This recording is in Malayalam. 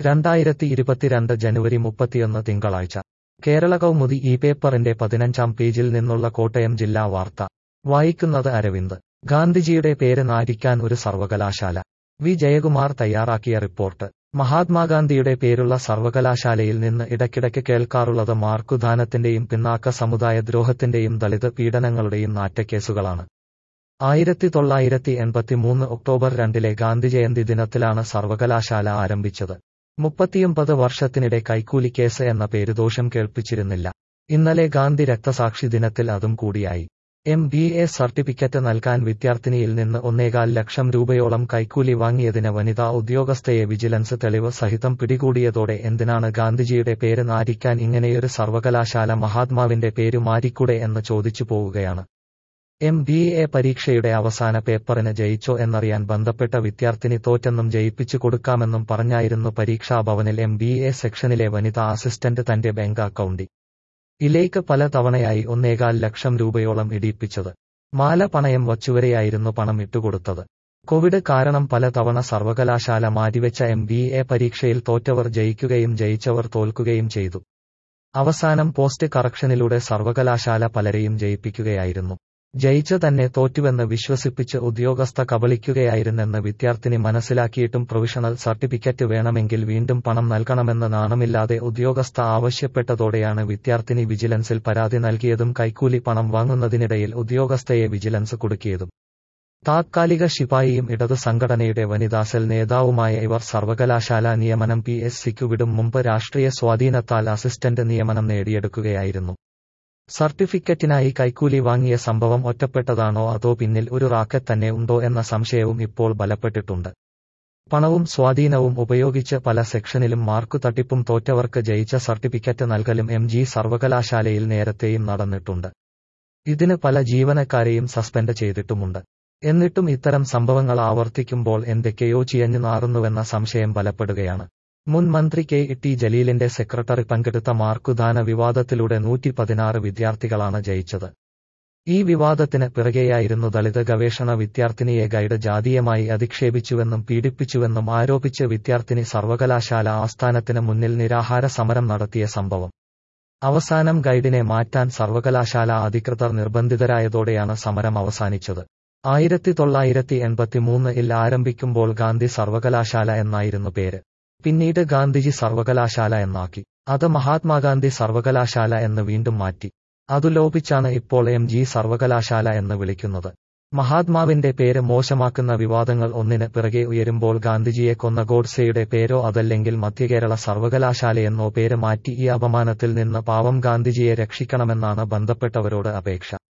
രണ്ടായിരത്തി ഇരുപത്തിരണ്ട് ജനുവരി മുപ്പത്തിയൊന്ന് തിങ്കളാഴ്ച കേരള കൗമുദി ഈ പേപ്പറിന്റെ പതിനഞ്ചാം പേജിൽ നിന്നുള്ള കോട്ടയം ജില്ലാ വാർത്ത വായിക്കുന്നത് അരവിന്ദ് ഗാന്ധിജിയുടെ പേര് നാരിക്കാൻ ഒരു സർവകലാശാല വി ജയകുമാർ തയ്യാറാക്കിയ റിപ്പോർട്ട് മഹാത്മാഗാന്ധിയുടെ പേരുള്ള സർവകലാശാലയിൽ നിന്ന് ഇടയ്ക്കിടയ്ക്ക് കേൾക്കാറുള്ളത് മാർക്കുദാനത്തിന്റെയും പിന്നാക്ക സമുദായ ദ്രോഹത്തിന്റെയും ദളിത് പീഡനങ്ങളുടെയും നാറ്റക്കേസുകളാണ് ആയിരത്തി തൊള്ളായിരത്തി എൺപത്തിമൂന്ന് ഒക്ടോബർ രണ്ടിലെ ഗാന്ധിജയന്തി ദിനത്തിലാണ് സർവകലാശാല ആരംഭിച്ചത് മുപ്പത്തിയൊമ്പത് വർഷത്തിനിടെ കൈക്കൂലിക്കേസ് എന്ന പേരുദോഷം കേൾപ്പിച്ചിരുന്നില്ല ഇന്നലെ ഗാന്ധി രക്തസാക്ഷി ദിനത്തിൽ അതും കൂടിയായി എം ബി എ സർട്ടിഫിക്കറ്റ് നൽകാൻ വിദ്യാർത്ഥിനിയിൽ നിന്ന് ഒന്നേകാൽ ലക്ഷം രൂപയോളം കൈക്കൂലി വാങ്ങിയതിന് വനിതാ ഉദ്യോഗസ്ഥയെ വിജിലൻസ് തെളിവ് സഹിതം പിടികൂടിയതോടെ എന്തിനാണ് ഗാന്ധിജിയുടെ പേര് നാരിക്കാൻ ഇങ്ങനെയൊരു സർവകലാശാല മഹാത്മാവിന്റെ പേരു മാരിക്കൂടെ എന്ന് ചോദിച്ചു പോവുകയാണ് എം ബി എ പരീക്ഷയുടെ അവസാന പേപ്പറിന് ജയിച്ചോ എന്നറിയാൻ ബന്ധപ്പെട്ട വിദ്യാർത്ഥിനി തോറ്റെന്നും ജയിപ്പിച്ചു കൊടുക്കാമെന്നും പറഞ്ഞായിരുന്നു പരീക്ഷാഭവനിൽ എം ബി എ സെക്ഷനിലെ വനിതാ അസിസ്റ്റന്റ് തന്റെ ബാങ്ക് അക്കൗണ്ടി ഇലേക്ക് പല തവണയായി ഒന്നേകാൽ ലക്ഷം രൂപയോളം ഇടിയിപ്പിച്ചത് മാല പണയം വച്ചുവരെയായിരുന്നു പണം ഇട്ടുകൊടുത്തത് കോവിഡ് കാരണം പല തവണ സർവകലാശാല മാറ്റിവെച്ച എം ബി എ പരീക്ഷയിൽ തോറ്റവർ ജയിക്കുകയും ജയിച്ചവർ തോൽക്കുകയും ചെയ്തു അവസാനം പോസ്റ്റ് കറക്ഷനിലൂടെ സർവകലാശാല പലരെയും ജയിപ്പിക്കുകയായിരുന്നു ജയിച്ച തന്നെ തോറ്റുവെന്ന് വിശ്വസിപ്പിച്ച് ഉദ്യോഗസ്ഥ കബളിക്കുകയായിരുന്നെന്ന് വിദ്യാർത്ഥിനി മനസ്സിലാക്കിയിട്ടും പ്രൊവിഷണൽ സർട്ടിഫിക്കറ്റ് വേണമെങ്കിൽ വീണ്ടും പണം നൽകണമെന്ന് നാണമില്ലാതെ ഉദ്യോഗസ്ഥ ആവശ്യപ്പെട്ടതോടെയാണ് വിദ്യാർത്ഥിനി വിജിലൻസിൽ പരാതി നൽകിയതും കൈക്കൂലി പണം വാങ്ങുന്നതിനിടയിൽ ഉദ്യോഗസ്ഥയെ വിജിലൻസ് കുടുക്കിയതും താത്കാലിക ശിപായിയും ഇടതു സംഘടനയുടെ വനിതാസെൽ നേതാവുമായ ഇവർ സർവകലാശാല നിയമനം പി എസ് സിക്കു വിടും മുമ്പ് രാഷ്ട്രീയ സ്വാധീനത്താൽ അസിസ്റ്റന്റ് നിയമനം നേടിയെടുക്കുകയായിരുന്നു സർട്ടിഫിക്കറ്റിനായി കൈക്കൂലി വാങ്ങിയ സംഭവം ഒറ്റപ്പെട്ടതാണോ അതോ പിന്നിൽ ഒരു റാക്കറ്റ് തന്നെ ഉണ്ടോ എന്ന സംശയവും ഇപ്പോൾ ബലപ്പെട്ടിട്ടുണ്ട് പണവും സ്വാധീനവും ഉപയോഗിച്ച് പല സെക്ഷനിലും മാർക്കു തട്ടിപ്പും തോറ്റവർക്ക് ജയിച്ച സർട്ടിഫിക്കറ്റ് നൽകലും എം ജി സർവകലാശാലയിൽ നേരത്തെയും നടന്നിട്ടുണ്ട് ഇതിന് പല ജീവനക്കാരെയും സസ്പെൻഡ് ചെയ്തിട്ടുമുണ്ട് എന്നിട്ടും ഇത്തരം സംഭവങ്ങൾ ആവർത്തിക്കുമ്പോൾ എന്തൊക്കെയോ ചിയഞ്ഞു നാറുന്നുവെന്ന സംശയം ബലപ്പെടുകയാണ് മുൻ മന്ത്രി കെ ടി ജലീലിന്റെ സെക്രട്ടറി പങ്കെടുത്ത മാർക്കുദാന വിവാദത്തിലൂടെ നൂറ്റി പതിനാറ് വിദ്യാർത്ഥികളാണ് ജയിച്ചത് ഈ വിവാദത്തിന് പിറകെയായിരുന്നു ദളിത് ഗവേഷണ വിദ്യാർത്ഥിനിയെ ഗൈഡ് ജാതീയമായി അധിക്ഷേപിച്ചുവെന്നും പീഡിപ്പിച്ചുവെന്നും ആരോപിച്ച് വിദ്യാർത്ഥിനി സർവകലാശാല ആസ്ഥാനത്തിന് മുന്നിൽ നിരാഹാര സമരം നടത്തിയ സംഭവം അവസാനം ഗൈഡിനെ മാറ്റാൻ സർവകലാശാല അധികൃതർ നിർബന്ധിതരായതോടെയാണ് സമരം അവസാനിച്ചത് ആയിരത്തി തൊള്ളായിരത്തി എൺപത്തിമൂന്നിൽ ആരംഭിക്കുമ്പോൾ ഗാന്ധി സർവകലാശാല എന്നായിരുന്നു പേര് പിന്നീട് ഗാന്ധിജി സർവകലാശാല എന്നാക്കി അത് മഹാത്മാഗാന്ധി സർവകലാശാല എന്ന് വീണ്ടും മാറ്റി അതു ലോപിച്ചാണ് ഇപ്പോൾ എം ജി സർവകലാശാല എന്ന് വിളിക്കുന്നത് മഹാത്മാവിന്റെ പേര് മോശമാക്കുന്ന വിവാദങ്ങൾ ഒന്നിന് പിറകെ ഉയരുമ്പോൾ ഗാന്ധിജിയെ കൊന്ന ഗോഡ്സെയുടെ പേരോ അതല്ലെങ്കിൽ മധ്യകേരള സർവകലാശാലയെന്നോ പേര് മാറ്റി ഈ അപമാനത്തിൽ നിന്ന് പാവം ഗാന്ധിജിയെ രക്ഷിക്കണമെന്നാണ് ബന്ധപ്പെട്ടവരോട് അപേക്ഷ